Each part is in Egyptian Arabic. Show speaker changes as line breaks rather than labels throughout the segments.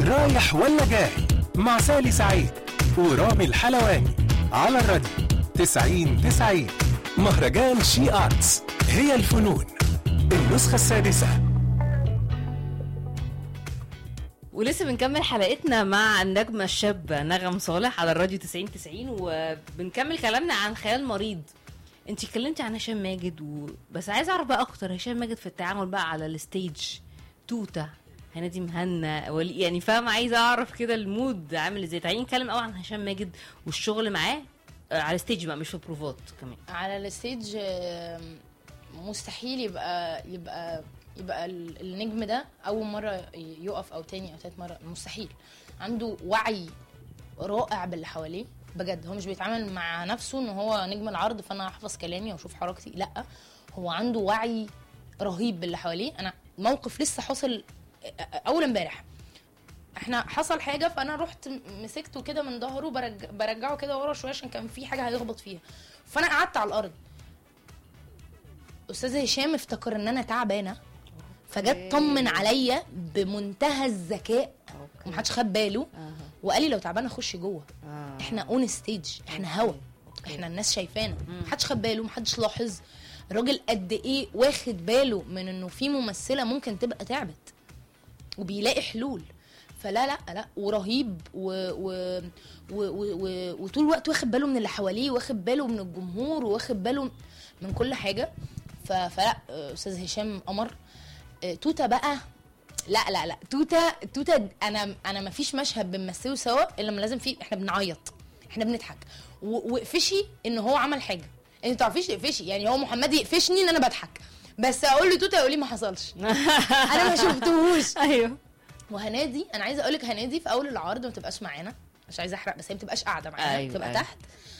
رايح ولا جاي مع سالي سعيد ورامي الحلواني على الراديو 90 90 مهرجان شي آرتس هي الفنون النسخة السادسة
ولسه بنكمل حلقتنا مع النجمة الشابة نغم صالح على الراديو 90 90 وبنكمل كلامنا عن خيال مريض انت اتكلمتي عن هشام ماجد و... بس عايزه اعرف بقى اكتر هشام ماجد في التعامل بقى على الستيج توته هنادي مهنا ولي يعني فاهم عايزه اعرف كده المود عامل ازاي تعالي نتكلم قوي عن هشام ماجد والشغل معاه آه، على الستيج بقى مش في بروفات كمان
على الستيج آم، مستحيل يبقى يبقى يبقى ال- النجم ده اول مره يقف او تاني او تالت مره مستحيل عنده وعي رائع باللي حواليه بجد هو مش بيتعامل مع نفسه ان هو نجم العرض فانا هحفظ كلامي واشوف حركتي لا هو عنده وعي رهيب باللي حواليه انا موقف لسه حصل اول امبارح احنا حصل حاجه فانا رحت مسكته كده من ظهره برج... برجعه كده ورا شويه عشان كان في حاجه هيخبط فيها فانا قعدت على الارض استاذ هشام افتكر ان انا تعبانه فجت طمن عليا بمنتهى الذكاء ومحدش خد باله وقال لي لو تعبانه اخش جوه احنا اون ستيج احنا هوا احنا الناس شايفانا محدش خد باله محدش لاحظ الراجل قد ايه واخد باله من انه في ممثله ممكن تبقى تعبت وبيلاقي حلول فلا لا لا ورهيب و و و و و وطول الوقت واخد باله من اللي حواليه واخد باله من الجمهور واخد باله من كل حاجه ف- فلا آه، استاذ هشام قمر آه، توته بقى لا لا لا توته توته انا انا ما فيش مشهد بنمثله سوا الا لما لازم فيه احنا بنعيط احنا بنضحك و- واقفشي ان هو عمل حاجه انت تعرفيش اقفشي يعني هو محمد يقفشني ان انا بضحك بس اقول له توته يقول لي ما حصلش انا ما شفتهوش
ايوه
وهنادي انا عايزه اقول لك هنادي في اول العرض ما تبقاش معانا مش عايزه احرق بس هي ما بتبقاش قاعده معانا
أيوة،
بتبقى
أيوة.
تحت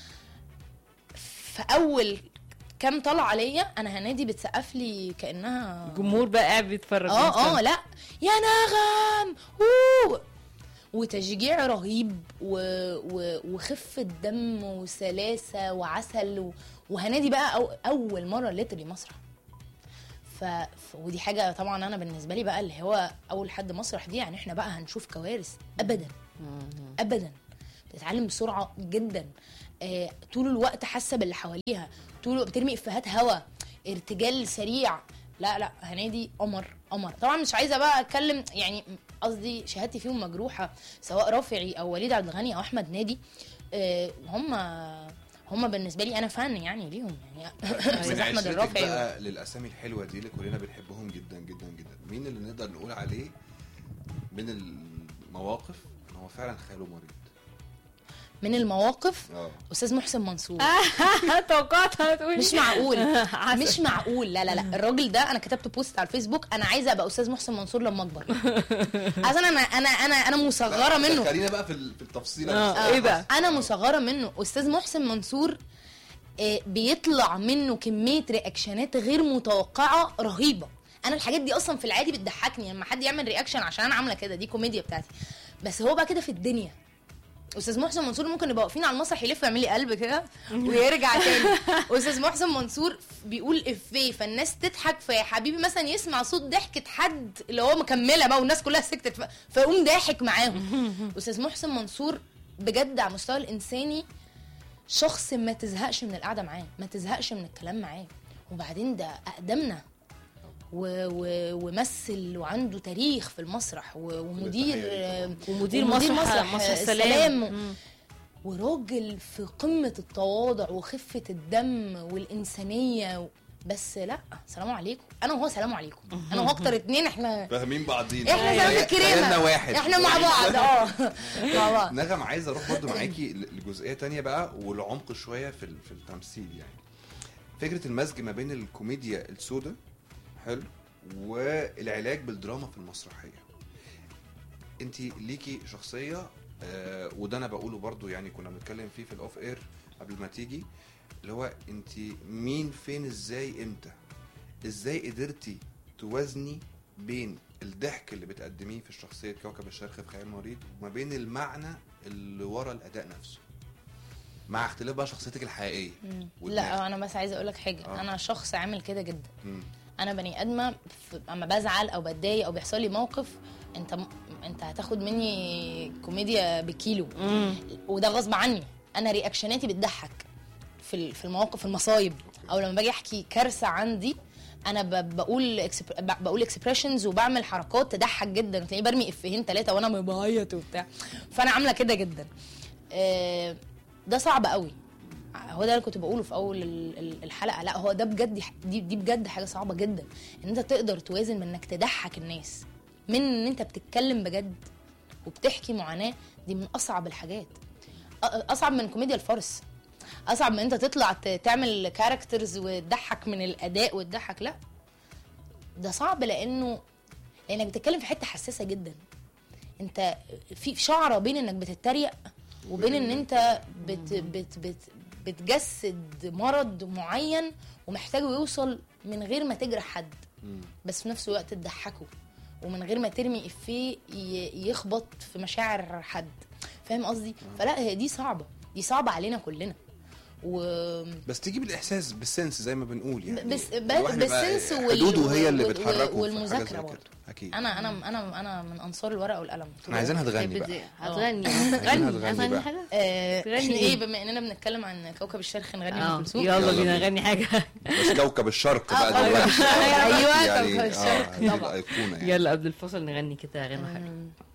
في اول كام طلع عليا انا هنادي بتسقف لي كانها
الجمهور بقى قاعد بيتفرج
اه اه
مستمتع.
لا يا نغم أوه. وتشجيع رهيب و... و... وخفة دم وسلاسة وعسل و... وهنادي بقى أو... أول مرة ليتري مسرح ف... ف... ودي حاجة طبعا أنا بالنسبة لي بقى اللي هو أول حد مسرح دي يعني إحنا بقى هنشوف كوارث أبدا أبدا بتتعلم بسرعة جدا آه... طول الوقت حاسة باللي حواليها طول الوقت بترمي إفيهات هوا ارتجال سريع لا لا هنادي قمر قمر طبعا مش عايزه بقى اتكلم يعني قصدي شهادتي فيهم مجروحه سواء رافعي او وليد عبد الغني او احمد نادي آه، هم هم بالنسبه لي انا فان يعني ليهم يعني استاذ
من
احمد
عشرتك
الرافعي
بقى للاسامي الحلوه دي اللي كلنا بنحبهم جدا جدا جدا مين اللي نقدر نقول عليه من المواقف ان هو فعلا خياله مريض
من المواقف
اه
استاذ محسن منصور
توقعت هتقولي
مش معقول
عسل.
مش معقول لا لا لا الراجل ده انا كتبت بوست على الفيسبوك انا عايزه ابقى استاذ محسن منصور لما اكبر اصلا انا انا انا انا مصغره منه
خلينا بقى في ال- في التفصيله
آه،
نفسها.
إيه بقى؟
انا مصغره منه استاذ محسن منصور آه، بيطلع منه كميه رياكشنات غير متوقعه رهيبه انا الحاجات دي اصلا في العادي بتضحكني لما حد يعمل رياكشن عشان انا عامله كده دي كوميديا بتاعتي بس هو بقى كده في الدنيا استاذ محسن منصور ممكن نبقى واقفين على المسرح يلف ويعمل لي قلب كده ويرجع تاني استاذ محسن منصور بيقول افيه فالناس تضحك فيا حبيبي مثلا يسمع صوت ضحكه حد اللي هو مكمله بقى والناس كلها سكتت ف- فيقوم ضاحك معاهم استاذ محسن منصور بجد على المستوى الانساني شخص ما تزهقش من القعده معاه ما تزهقش من الكلام معاه وبعدين ده اقدمنا و و ومثل وعنده تاريخ في المسرح و- ومدير
التحية ليه
ومدير
ومدير
مسرح
مسرح
مسرح
السلام.
السلام مم.
وراجل في قمة التواضع وخفة الدم والإنسانية و... بس لا سلام عليكم أنا وهو سلام عليكم أنا وهو أكتر اتنين إحنا
فاهمين بعضين
إحنا زي
خيالنا
الكريمة
واحد
إحنا مع بعض أه مع بعض
نغم عايز اروح برضو معاكي ل- لجزئيه تانية بقى والعمق شويه في ال- في التمثيل يعني فكره المزج ما بين الكوميديا السوداء حلو والعلاج بالدراما في المسرحيه انت ليكي شخصيه آه وده انا بقوله برضو يعني كنا بنتكلم فيه في الاوف اير قبل ما تيجي اللي هو انت مين فين ازاي امتى ازاي قدرتي توازني بين الضحك اللي بتقدميه في شخصيه كوكب الشرق في خيال مريض وما بين المعنى اللي ورا الاداء نفسه مع اختلاف بقى شخصيتك الحقيقيه ودماغك.
لا أنا بس عايزة أقول لك حاجة
آه.
أنا شخص عامل كده جدا
مم.
انا بني ادمه ف- اما بزعل او بتضايق او بيحصل لي موقف انت م... انت هتاخد مني كوميديا بكيلو
مم.
وده غصب عني انا رياكشناتي بتضحك في ال- في المواقف المصايب او لما باجي احكي كارثه عندي انا ب- بقول اكسب... ب- بقول اكسبريشنز وبعمل حركات تضحك جدا تلاقيني برمي افيهين ثلاثه وانا بعيط وبتاع فانا عامله كده جدا آه، ده صعب قوي هو ده اللي كنت بقوله في اول ال- ال- الحلقه لا هو ده بجد دي دي بجد حاجه صعبه جدا ان انت تقدر توازن من انك تضحك الناس من ان انت بتتكلم بجد وبتحكي معاناه دي من اصعب الحاجات أ- اصعب من كوميديا الفرس اصعب من انت تطلع ت- تعمل كاركترز وتضحك من الاداء وتضحك لا ده صعب لانه لانك بتتكلم في حته حساسه جدا انت في شعره بين انك بتتريق وبين ان انت بت بت بت بتجسد مرض معين ومحتاجه يوصل من غير ما تجرح حد
مم.
بس في نفس الوقت تضحكه ومن غير ما ترمي افيه ي- يخبط في مشاعر حد فاهم قصدي فلا هي دي صعبه دي صعبه علينا كلنا و
بس تيجي بالاحساس بالسنس زي ما بنقول يعني
بس ب-
الواحد يبقى
بالسنس وال-
حدوده هي اللي
وال-
بتحركه في حاجة زي
والمذاكرة
كده.
برضه.
اكيد
انا انا انا انا من انصار الورقه والقلم
احنا عايزينها تغني
طيب
بقى
بدي- هتغني
عايزينها
هتغني
تغني
هتغني
بقى.
حاجه
آه،
تغني
احنا
إيه؟
ايه بما اننا بنتكلم عن كوكب الشرق نغني ام
اه
كلثوم
يلا
يلا
بينا
بينا.
نغني حاجه
بس كوكب الشرق
آه،
بقى
كوكب
دلوقتي
الشرق. أيوة،
يعني
كوكب الشرق
آه، دي
طبعا.
الايقونه يعني
يلا قبل الفصل نغني كده غنى حاجه
آه،